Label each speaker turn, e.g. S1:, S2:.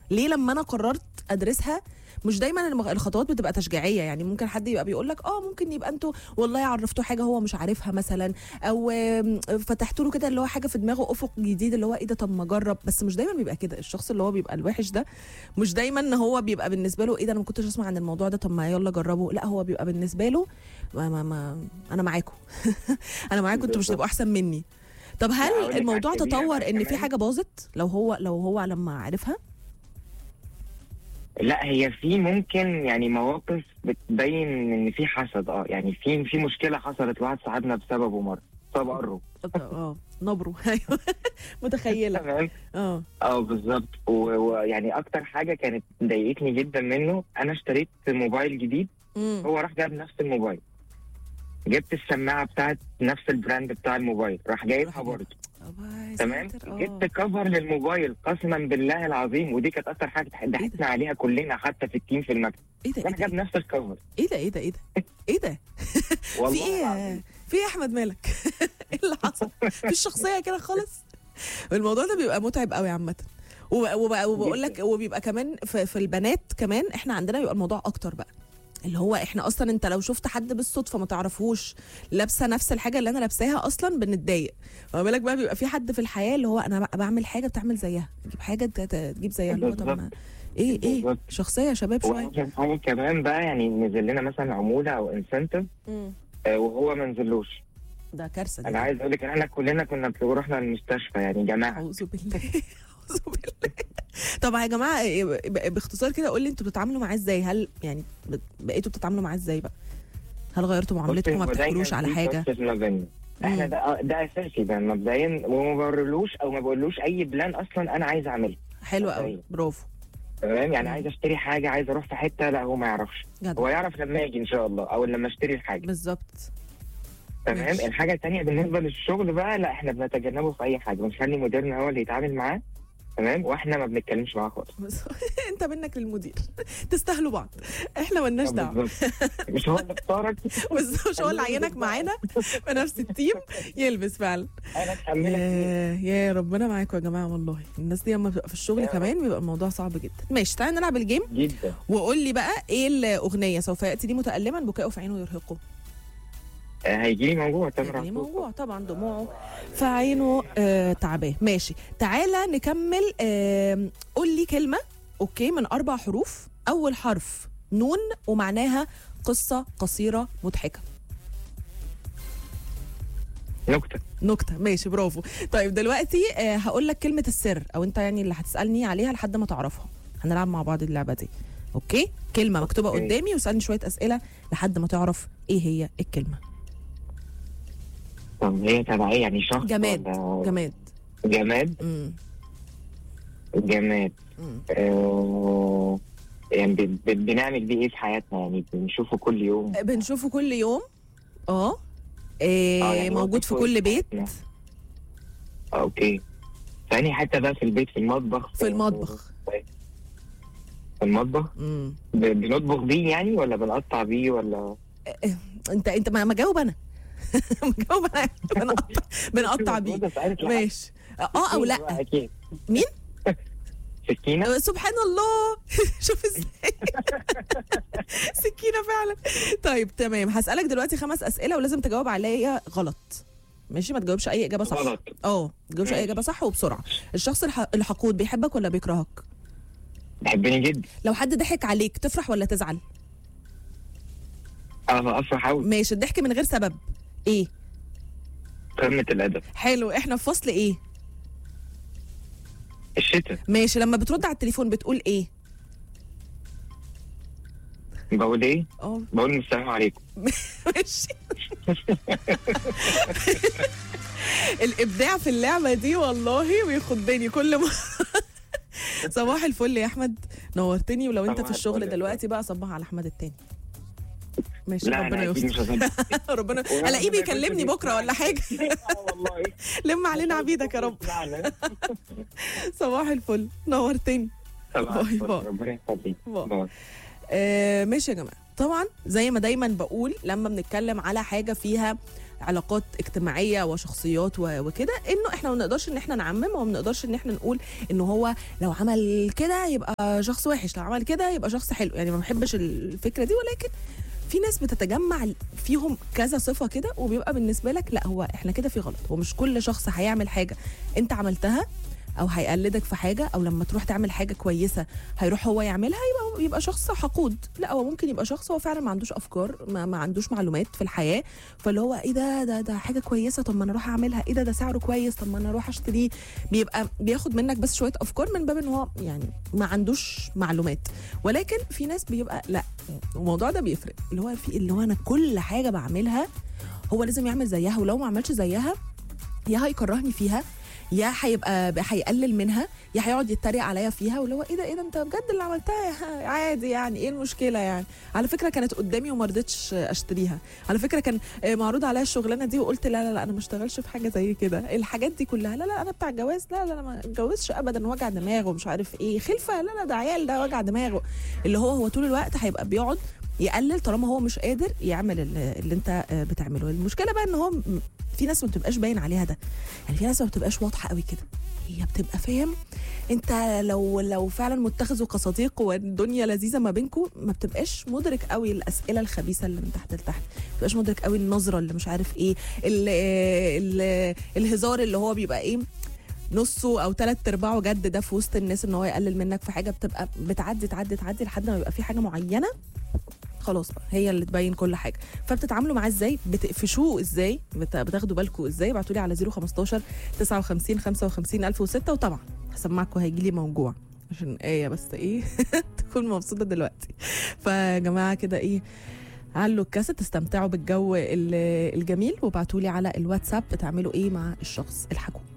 S1: ليه لما انا قررت ادرسها مش دايما المغ- الخطوات بتبقى تشجيعيه يعني ممكن حد يبقى بيقول لك اه ممكن يبقى انتوا والله عرفتوه حاجه هو مش عارفها مثلا او آم، فتحتوا له كده اللي هو حاجه في دماغه افق جديد اللي هو ايه ده طب ما اجرب بس مش دايما بيبقى كده الشخص اللي هو بيبقى الوحش ده مش دايما ان هو بيبقى بالنسبه له ايه ده انا ما كنتش اسمع عن الموضوع ده طب ما يلا جربه لا هو بيبقى بالنسبه له ما ما, ما انا معاكم انا معاكم انتوا مش
S2: بالظبط.
S1: تبقوا احسن مني طب
S2: لا،
S1: هل
S2: أقول لك
S1: الموضوع
S2: على الكبيرة
S1: تطور
S2: بقى
S1: ان في
S2: كمان.
S1: حاجه باظت لو هو لو هو لما عرفها
S2: لا هي في ممكن يعني مواقف بتبين ان في حسد اه يعني في في مشكله حصلت لواحد صاحبنا بسببه مره تبرج
S1: اه نبره ايوه متخيله
S2: تمام
S1: اه
S2: اه بالظبط و- ويعني اكتر حاجه كانت ضايقتني جدا منه انا اشتريت موبايل جديد
S1: امم
S2: هو راح جاب نفس الموبايل جبت السماعه بتاعت نفس البراند بتاع الموبايل راح جايبها
S1: راح
S2: برضه
S1: الله يا
S2: تمام
S1: ساتر، آه.
S2: جبت كفر للموبايل قسما بالله العظيم ودي كانت اكتر حاجه ضحكنا عليها كلنا حتى في التيم في المكتب
S1: ايه ده
S2: راح
S1: ايه
S2: جاب
S1: ده
S2: نفس الكفر
S1: ايه ده ايه ده ايه ده ايه ده في
S2: والله
S1: ايه يا-
S2: العظيم.
S1: في ايه يا احمد مالك ايه اللي حصل في الشخصيه كده خالص الموضوع ده بيبقى متعب قوي عامه وب- وب- وبقول لك وبيبقى كمان في, في البنات كمان احنا عندنا بيبقى الموضوع اكتر بقى اللي هو احنا اصلا انت لو شفت حد بالصدفه ما تعرفوش لابسه نفس الحاجه اللي انا لابساها اصلا بنتضايق فما بالك بقى بيبقى في حد في الحياه اللي هو انا بقى بعمل حاجه بتعمل زيها تجيب حاجه ت- ت- تجيب زيها اللي هو طب ما ايه ايه
S2: بالظبط.
S1: شخصيه يا شباب شويه
S2: واحسن حاجه كمان بقى يعني نزل لنا مثلا عموله او انسنتيف
S1: مم.
S2: وهو ما نزلوش
S1: ده كارثه دي
S2: انا عايز اقول لك ان احنا كلنا كنا رحنا المستشفى يعني جماعه
S1: اعوذ بالله اعوذ بالله طب يا جماعه إيه، ب- باختصار كده قول لي انتوا بتتعاملوا معاه ازاي هل يعني بت- بقيتوا بتتعاملوا معاه ازاي بقى هل غيرتوا معاملتكم ما
S2: بصي، هو دايماً
S1: بتحكولوش على
S2: في
S1: حاجه
S2: trust ما بيننا. احنا
S1: مم.
S2: ده آه، ده اساسي ده مبدئيا وما بقولوش او ما بقولوش اي بلان اصلا انا عايز اعمله
S1: حلو قوي
S2: مبدئياً.
S1: برافو
S2: تمام يعني
S1: مم.
S2: عايز اشتري حاجه عايز اروح في حته لا هو ما يعرفش
S1: جدع
S2: هو يعرف لما يجي ان شاء الله او لما اشتري الحاجه
S1: بالظبط
S2: تمام
S1: ماشي.
S2: الحاجه الثانيه بالنسبه للشغل بقى لا احنا بنتجنبه في اي حاجه بنخلي مديرنا هو اللي يتعامل معاه تمام واحنا ما بنتكلمش معاه خالص
S1: بس انت منك للمدير تستاهلوا بعض احنا ملناش دعوه
S2: بالظبط. مش هو اللي اختارك
S1: بس مش هو اللي عينك معانا في نفس التيم يلبس فعلا
S2: انا اتحملك
S1: يا يا ربنا معاكم يا جماعه والله الناس دي لما بتبقى في الشغل
S2: يا
S1: كمان بيبقى الموضوع صعب جدا ماشي تعالى نلعب الجيم
S2: جدا
S1: وقول لي بقى ايه الاغنيه سوف ياتي دي متالما بكاؤه في عينه يرهقه
S2: آه، هيجي لي موجوع تامر
S1: يعني
S2: عاشور.
S1: موضوع طبعا دموعه في عينه آه تعباه ماشي تعالى نكمل آه قول لي كلمه اوكي من اربع حروف اول حرف نون ومعناها قصه قصيره مضحكه
S2: نكته
S1: نكته ماشي برافو طيب دلوقتي آه هقول لك كلمه السر او انت يعني اللي هتسالني عليها لحد ما تعرفها هنلعب مع بعض اللعبه دي اوكي كلمه مكتوبه
S2: أوكي.
S1: قدامي واسالني شويه اسئله لحد ما تعرف ايه هي الكلمه
S2: طب هي تبع ايه يعني شخص
S1: جماد
S2: ولا-
S1: جماد
S2: جماد
S1: امم
S2: جماد
S1: امم
S2: آه يعني ب- ب- بنعمل بيه ايه في حياتنا يعني بنشوفه كل يوم
S1: بنشوفه كل يوم اه
S2: آه،
S1: إيه
S2: يعني
S1: موجود في
S2: موجود
S1: كل
S2: في
S1: بيت
S2: حياتنا. آه، اوكي ثاني حتى بقى في البيت في المطبخ
S1: في المطبخ
S2: في المطبخ
S1: امم
S2: ب- بنطبخ بيه يعني ولا بنقطع بيه ولا
S1: انت انت ما ما جاوب انا ما جاوب انا بنقطع بنقطع بيه
S2: ده سألت لحد.
S1: ماشي اه او لا
S2: بقى أكيد.
S1: مين؟
S2: سكينة
S1: سبحان الله شوف ازاي سكينه فعلا طيب تمام هسالك دلوقتي خمس اسئله ولازم تجاوب عليا غلط ماشي ما تجاوبش اي اجابه صح
S2: غلط
S1: اه ما تجاوبش اي
S2: ماشي.
S1: اجابه صح وبسرعه الشخص الح... الحقود بيحبك ولا بيكرهك
S2: بحبني جدا
S1: لو حد ضحك عليك تفرح ولا تزعل
S2: اه افرح قوي
S1: ماشي الضحك من غير سبب ايه
S2: قمة الأدب
S1: حلو احنا في فصل ايه
S2: الشتاء
S1: ماشي لما بترد على التليفون بتقول ايه
S2: بقول ايه؟
S1: اه
S2: بقول السلام عليكم
S1: ماشي الابداع في اللعبه دي والله بيخضني كل ما صباح الفل يا احمد نورتني ولو انت
S2: صباح
S1: في الشغل
S2: الفل.
S1: دلوقتي بقى صبح على احمد التاني ماشي
S2: لا
S1: ربنا
S2: انا اكيد
S1: يستر
S2: مش هصدق
S1: ربنا
S2: وربنا
S1: الاقيه
S2: يكون
S1: بيكلمني
S2: في
S1: بكره ولا حاجه
S2: آه والله
S1: لم علينا عبيدك يا رب
S2: يسمعنا.
S1: صباح الفل نورتني
S2: صباح
S1: باي
S2: الفل.
S1: باي.
S2: ربنا يخليك
S1: باي.
S2: باي.
S1: آه ماشي يا جماعه طبعا زي ما دايما بقول لما بنتكلم على حاجه فيها علاقات اجتماعيه وشخصيات و- وكده انه احنا ما بنقدرش ان احنا نعمم وما بنقدرش ان احنا نقول انه هو لو عمل كده يبقى شخص وحش لو عمل كده يبقى شخص حلو يعني ما بحبش الفكره دي ولكن في ناس بتتجمع فيهم كذا صفه كده وبيبقى بالنسبه لك لا هو احنا كده في غلط هو مش كل شخص هيعمل حاجه انت عملتها او هيقلدك في حاجه او لما تروح تعمل حاجه كويسه هيروح هو يعملها يبقى يبقى شخص حقود لا هو ممكن يبقى شخص هو فعلا ما عندوش افكار ما, ما عندوش معلومات في الحياه فاللي هو ايه ده ده ده حاجه كويسه طب ما انا اروح اعملها ايه ده ده سعره كويس طب ما انا اروح اشتريه بيبقى بياخد منك بس شويه افكار من باب ان هو يعني ما عندوش معلومات ولكن في ناس بيبقى لا الموضوع ده بيفرق اللي هو في اللي هو انا كل حاجه بعملها هو لازم يعمل زيها ولو ما عملش زيها يا هيكرهني فيها يا هيبقى هيقلل منها يا هيقعد يتريق عليا فيها واللي هو ايه ده ايه ده انت بجد اللي عملتها عادي يعني ايه المشكله يعني على فكره كانت قدامي وما رضيتش اشتريها على فكره كان آه، معروض عليا الشغلانه دي وقلت لا لا لا انا ما اشتغلش في حاجه زي كده الحاجات دي كلها لا لا انا بتاع الجواز لا لا انا ما اتجوزش ابدا وجع دماغ ومش عارف ايه خلفه لا لا ده عيال ده وجع دماغه اللي هو هو طول الوقت هيبقى بيقعد يقلل طالما هو مش قادر يعمل اللي اللي انت آه، بتعمله المشكله بقى ان هو م- في ناس ما بتبقاش باين عليها ده يعني في ناس ما بتبقاش واضحه قوي كده هي بتبقى فاهم انت لو لو فعلا متخذوا كصديق والدنيا لذيذه ما بينكم ما بتبقاش مدرك قوي الاسئله الخبيثه اللي من تحت لتحت ما بتبقاش مدرك قوي النظره اللي مش عارف ايه ال ال الهزار اللي هو بيبقى ايه نصه او ثلاث ارباعه جد ده في وسط الناس ان هو يقلل منك في حاجه بتبقى بتعدي تعدي تعدي لحد ما يبقى في حاجه معينه خلاص بقى هي اللي تبين كل حاجه فبتتعاملوا معاه ازاي بتقفشوه ازاي بت- بتاخدوا بالكم ازاي ابعتوا لي على 015 59 55 1006 وطبعا هسمعكم هيجي لي موجوع عشان ايه بس ايه تكون مبسوطه دلوقتي فيا جماعه كده ايه علوا الكاسيت استمتعوا بالجو ال- الجميل وابعتوا لي على الواتساب بتعملوا ايه مع الشخص الحكوم